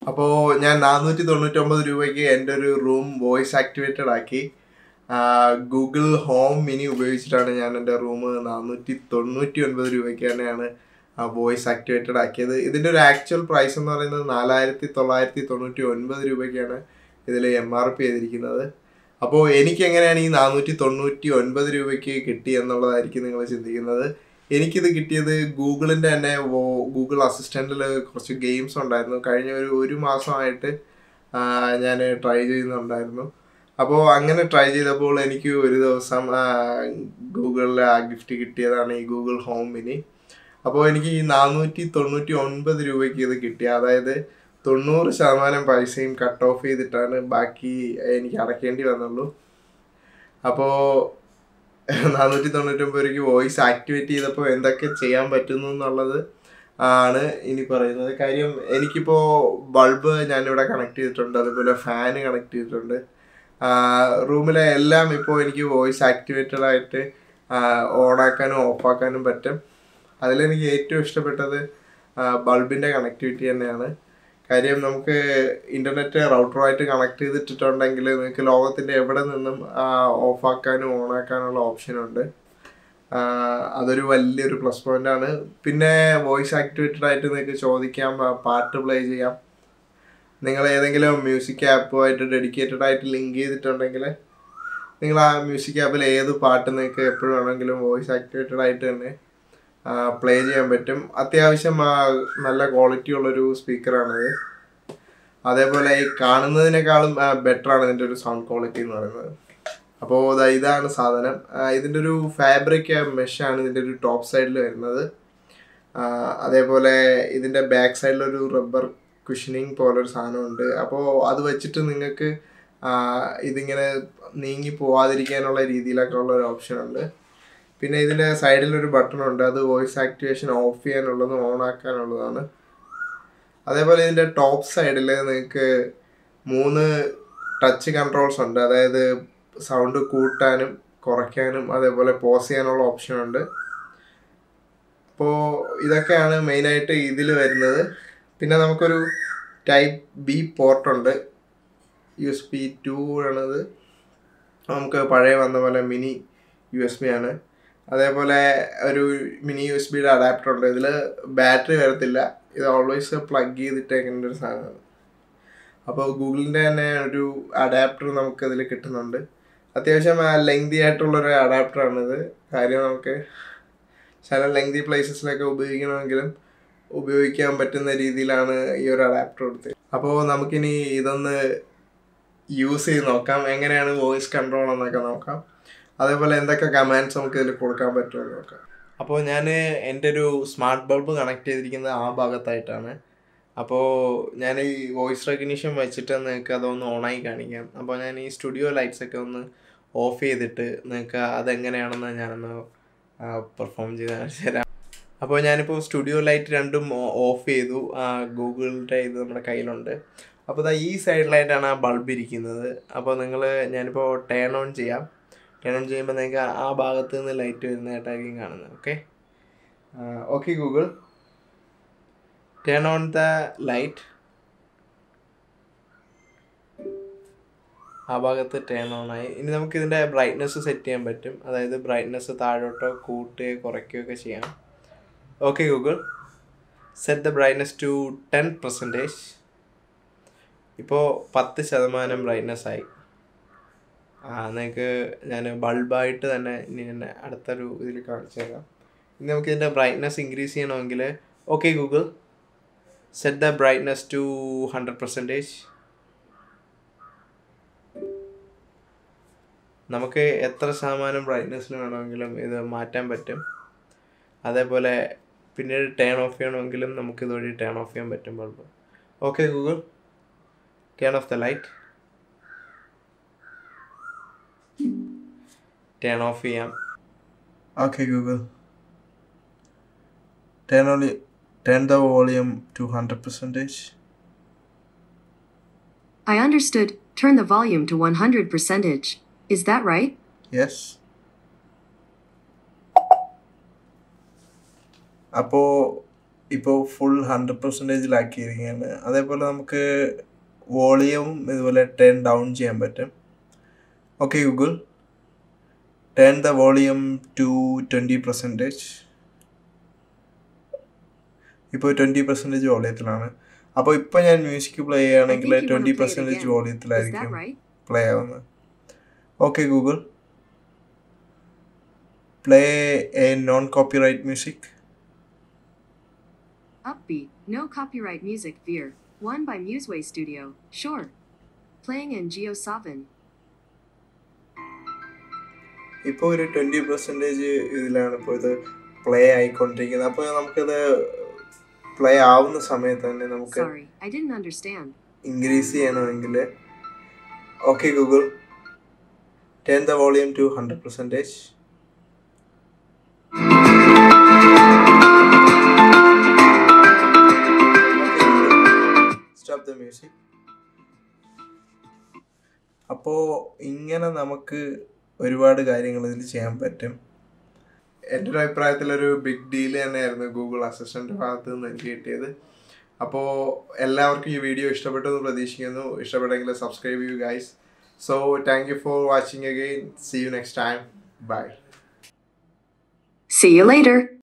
അപ്പോൾ ഞാൻ നാനൂറ്റി തൊണ്ണൂറ്റൊമ്പത് രൂപയ്ക്ക് എൻ്റെ ഒരു റൂം വോയിസ് ആക്ടിവേറ്റഡ് ആക്കി ഗൂഗിൾ ഹോം മിനി ഉപയോഗിച്ചിട്ടാണ് ഞാൻ എൻ്റെ റൂം നാനൂറ്റി തൊണ്ണൂറ്റി ഒൻപത് രൂപയ്ക്ക് തന്നെയാണ് വോയിസ് ആക്ടിവേറ്റഡ് ആക്കിയത് ഇതിൻ്റെ ഒരു ആക്ച്വൽ പ്രൈസ് എന്ന് പറയുന്നത് നാലായിരത്തി തൊള്ളായിരത്തി തൊണ്ണൂറ്റി ഒൻപത് രൂപയ്ക്കാണ് ഇതിൽ എം ആർ പി ചെയ്തിരിക്കുന്നത് അപ്പോൾ എനിക്ക് എങ്ങനെയാണ് ഈ നാനൂറ്റി തൊണ്ണൂറ്റി ഒൻപത് രൂപയ്ക്ക് കിട്ടി എന്നുള്ളതായിരിക്കും നിങ്ങൾ ചിന്തിക്കുന്നത് എനിക്കിത് കിട്ടിയത് ഗൂഗിളിൻ്റെ തന്നെ ഗൂഗിൾ അസിസ്റ്റൻറ്റിൽ കുറച്ച് ഗെയിംസ് ഉണ്ടായിരുന്നു കഴിഞ്ഞ ഒരു ഒരു മാസമായിട്ട് ഞാൻ ട്രൈ ചെയ്യുന്നുണ്ടായിരുന്നു അപ്പോൾ അങ്ങനെ ട്രൈ ചെയ്തപ്പോൾ എനിക്ക് ഒരു ദിവസം ഗൂഗിളിൽ ആ ഗിഫ്റ്റ് കിട്ടിയതാണ് ഈ ഗൂഗിൾ ഹോം മിനി അപ്പോൾ എനിക്ക് ഈ നാനൂറ്റി തൊണ്ണൂറ്റി ഒൻപത് രൂപയ്ക്ക് ഇത് കിട്ടി അതായത് തൊണ്ണൂറ് ശതമാനം പൈസയും കട്ട് ഓഫ് ചെയ്തിട്ടാണ് ബാക്കി എനിക്ക് അടയ്ക്കേണ്ടി വന്നുള്ളൂ അപ്പോൾ നാനൂറ്റി തൊണ്ണൂറ്റൊമ്പത് രൂപയ്ക്ക് വോയിസ് ആക്ടിവേറ്റ് ചെയ്തപ്പോൾ എന്തൊക്കെ ചെയ്യാൻ പറ്റുന്നു എന്നുള്ളത് ആണ് ഇനി പറയുന്നത് കാര്യം എനിക്കിപ്പോൾ ബൾബ് ഞാനിവിടെ കണക്ട് ചെയ്തിട്ടുണ്ട് അതുപോലെ ഫാന് കണക്ട് ചെയ്തിട്ടുണ്ട് റൂമിലെ എല്ലാം ഇപ്പോൾ എനിക്ക് വോയിസ് ആക്ടിവേറ്റഡ് ആയിട്ട് ഓണാക്കാനും ഓഫാക്കാനും പറ്റും അതിലെനിക്ക് ഏറ്റവും ഇഷ്ടപ്പെട്ടത് ബൾബിൻ്റെ കണക്ടിവിറ്റി തന്നെയാണ് കാര്യം നമുക്ക് ഇൻ്റർനെറ്റ് റൗട്ടറുമായിട്ട് കണക്ട് ചെയ്തിട്ടുണ്ടെങ്കിൽ നിങ്ങൾക്ക് ലോകത്തിൻ്റെ എവിടെ നിന്നും ഓഫാക്കാനും ഓണാക്കാനുള്ള ഓപ്ഷനുണ്ട് അതൊരു വലിയൊരു പ്ലസ് പോയിന്റ് ആണ് പിന്നെ വോയിസ് ആക്ടിവേറ്റഡ് ആയിട്ട് നിങ്ങൾക്ക് ചോദിക്കാം പാട്ട് പ്ലേ ചെയ്യാം നിങ്ങൾ ഏതെങ്കിലും മ്യൂസിക് ആപ്പുമായിട്ട് ഡെഡിക്കേറ്റഡ് ആയിട്ട് ലിങ്ക് ചെയ്തിട്ടുണ്ടെങ്കിൽ നിങ്ങൾ ആ മ്യൂസിക് ആപ്പിൽ ഏത് പാട്ട് നിങ്ങൾക്ക് എപ്പോഴും വേണമെങ്കിലും വോയിസ് ആക്ടിവേറ്റഡ് ആയിട്ട് തന്നെ പ്ലേ ചെയ്യാൻ പറ്റും അത്യാവശ്യം നല്ല ക്വാളിറ്റി ഉള്ളൊരു സ്പീക്കറാണിത് അതേപോലെ ഈ കാണുന്നതിനേക്കാളും ബെറ്റർ ആണ് ഇതിൻ്റെ ഒരു സൗണ്ട് ക്വാളിറ്റി എന്ന് പറയുന്നത് അപ്പോൾ ഇതാണ് സാധനം ഇതിൻ്റെ ഒരു ഫാബ്രിക് മെഷാണ് ഇതിൻ്റെ ഒരു ടോപ്പ് സൈഡിൽ വരുന്നത് അതേപോലെ ഇതിൻ്റെ ബാക്ക് സൈഡിലൊരു റബ്ബർ കുഷനിങ് പോലൊരു സാധനമുണ്ട് അപ്പോൾ അത് വെച്ചിട്ട് നിങ്ങൾക്ക് ഇതിങ്ങനെ നീങ്ങി പോവാതിരിക്കാനുള്ള രീതിയിലൊക്കെ ഉള്ള ഒരു ഓപ്ഷൻ ഉണ്ട് പിന്നെ ഇതിൻ്റെ സൈഡിലൊരു ബട്ടൺ ഉണ്ട് അത് വോയിസ് ആക്ടിവേഷൻ ഓഫ് ചെയ്യാനുള്ളതും ഓൺ ആക്കാനുള്ളതാണ് അതേപോലെ ഇതിൻ്റെ ടോപ്പ് സൈഡിൽ നിങ്ങൾക്ക് മൂന്ന് ടച്ച് കൺട്രോൾസ് ഉണ്ട് അതായത് സൗണ്ട് കൂട്ടാനും കുറയ്ക്കാനും അതേപോലെ പോസ് ചെയ്യാനുള്ള ഓപ്ഷൻ ഉണ്ട് അപ്പോൾ ഇതൊക്കെയാണ് മെയിനായിട്ട് ഇതിൽ വരുന്നത് പിന്നെ നമുക്കൊരു ടൈപ്പ് ബി പോർട്ടുണ്ട് യു എസ് ബി ടു ആണത് നമുക്ക് പഴയ വന്ന പോലെ മിനി യു എസ് ബി ആണ് അതേപോലെ ഒരു മിനി യു എസ് ബിയുടെ അഡാപ്റ്റർ ഉണ്ട് ഇതിൽ ബാറ്ററി വരത്തില്ല ഇത് ഓൾവേസ് പ്ലഗ് ചെയ്തിട്ടേക്കുന്ന ഒരു സാധനമാണ് അപ്പോൾ ഗൂഗിളിൻ്റെ തന്നെ ഒരു അഡാപ്റ്റർ നമുക്ക് ഇതിൽ കിട്ടുന്നുണ്ട് അത്യാവശ്യം ലെങ്തി ആയിട്ടുള്ളൊരു അഡാപ്റ്ററാണിത് കാര്യം നമുക്ക് ചില ലെങ്തി പ്ലേസസിലൊക്കെ ഉപയോഗിക്കണമെങ്കിലും ഉപയോഗിക്കാൻ പറ്റുന്ന രീതിയിലാണ് ഈ ഒരു അഡാപ്റ്റർ കൊടുത്തത് അപ്പോൾ നമുക്കിനി ഇതൊന്ന് യൂസ് ചെയ്ത് നോക്കാം എങ്ങനെയാണ് വോയിസ് കൺട്രോൾ എന്നൊക്കെ നോക്കാം അതേപോലെ എന്തൊക്കെ കമാൻഡ്സ് നമുക്ക് ഇതിൽ കൊടുക്കാൻ പറ്റുമെന്ന് നോക്കാം അപ്പോൾ ഞാൻ എൻ്റെ ഒരു സ്മാർട്ട് ബൾബ് കണക്ട് ചെയ്തിരിക്കുന്നത് ആ ഭാഗത്തായിട്ടാണ് അപ്പോൾ ഞാൻ ഈ വോയിസ് റെക്കഗ്നീഷൻ വെച്ചിട്ട് നിങ്ങൾക്ക് അതൊന്ന് ഓണായി കാണിക്കാം അപ്പോൾ ഞാൻ ഈ സ്റ്റുഡിയോ ലൈറ്റ്സ് ഒക്കെ ഒന്ന് ഓഫ് ചെയ്തിട്ട് നിങ്ങൾക്ക് അതെങ്ങനെയാണെന്ന് ഞാനൊന്ന് പെർഫോം ചെയ്ത് കാണിച്ചു തരാം അപ്പോൾ ഞാനിപ്പോൾ സ്റ്റുഡിയോ ലൈറ്റ് രണ്ടും ഓഫ് ചെയ്തു ഗൂഗിളിൻ്റെ ഇത് നമ്മുടെ കയ്യിലുണ്ട് അപ്പോൾ ഇതാ ഈ സൈഡിലായിട്ടാണ് ആ ബൾബ് ഇരിക്കുന്നത് അപ്പോൾ നിങ്ങൾ ഞാനിപ്പോൾ ടേൺ ഓൺ ചെയ്യാം ടേൺ ഓൺ ചെയ്യുമ്പോൾ നിങ്ങൾക്ക് ആ ഭാഗത്ത് നിന്ന് ലൈറ്റ് വരുന്നതായിട്ടായിരിക്കും കാണുന്നത് okay okay Google turn on the light ആ ഭാഗത്ത് ടേൺ ഓൺ ആയി ഇനി നമുക്ക് ഇതിൻ്റെ ബ്രൈറ്റ്നസ് സെറ്റ് ചെയ്യാൻ പറ്റും അതായത് ബ്രൈറ്റ്നസ് താഴോട്ടോ കൂട്ടുകയോ കുറയ്ക്കുകയൊക്കെ ചെയ്യാം okay Google set the brightness to ten percentage ഇപ്പോൾ പത്ത് ശതമാനം ബ്രൈറ്റ്നസ് ആയി ആ നിങ്ങൾക്ക് ഞാൻ ബൾബായിട്ട് തന്നെ ഇനി തന്നെ അടുത്തൊരു ഇതിൽ കാണിച്ചു തരാം ഇനി നമുക്ക് ഇതിൻ്റെ ബ്രൈറ്റ്നസ് ഇൻക്രീസ് ചെയ്യണമെങ്കിൽ okay Google set the brightness to hundred percentage നമുക്ക് എത്ര ശതമാനം ബ്രൈറ്റ്നസ്സിൽ വേണമെങ്കിലും ഇത് മാറ്റാൻ പറ്റും അതേപോലെ പിന്നീട് ടേൺ ഓഫ് ചെയ്യണമെങ്കിലും നമുക്ക് ഇതുവഴി ടേൺ ഓഫ് ചെയ്യാൻ പറ്റും bulb okay Google turn off the light turn off ചെയ്യാം okay Google turn only turn the volume to hundred percentage I understood. Turn the volume to 100 percentage. Is that right? Yes അപ്പോൾ ഇപ്പോൾ full hundred പെർസെൻറ്റേജിലാക്കിയിരിക്കുകയാണ് അതേപോലെ നമുക്ക് volume ഇതുപോലെ turn down ചെയ്യാൻ പറ്റും okay Google turn the volume to twenty percentage ഇപ്പോൾ twenty percentage വോളിയത്തിലാണ് അപ്പോൾ ഇപ്പോൾ ഞാൻ മ്യൂസിക് പ്ലേ I ചെയ്യുകയാണെങ്കിൽ think you want twenty to play it percentage again. Is that വോളിയത്തിലായിരിക്കും right? പ്ലേ ആവുന്നത് okay Google play a non copyright music Upbeat, no copyright music Veer. One by Museway Studio. Sure. Playing in Geo Savan. ഇപ്പോൾ ഒരു twenty percentage ഇതിലാണ് ഇപ്പോൾ ഇത് play ആയിക്കൊണ്ടിരിക്കുന്നത് അപ്പോൾ നമുക്കത് play ആവുന്ന സമയത്ത് തന്നെ നമുക്ക് Sorry, I didn't understand. Increase ചെയ്യണമെങ്കിൽ okay Google turn the volume to hundred percentage stop the music അപ്പോൾ ഇങ്ങനെ നമുക്ക് ഒരുപാട് കാര്യങ്ങൾ ഇതിൽ ചെയ്യാൻ പറ്റും എൻ്റെ ഒരു അഭിപ്രായത്തിൽ ഒരു ബിഗ് ഡീൽ തന്നെയായിരുന്നു ഗൂഗിൾ അസിസ്റ്റൻ്റ് ഭാഗത്ത് നിന്ന് എനിക്ക് കിട്ടിയത് അപ്പോൾ എല്ലാവർക്കും ഈ വീഡിയോ ഇഷ്ടപ്പെട്ടു എന്ന് പ്രതീക്ഷിക്കുന്നു ഇഷ്ടപ്പെട്ടെങ്കിൽ സബ്സ്ക്രൈബ് ചെയ്യൂ guys so thank you for watching again see you next time bye See you later.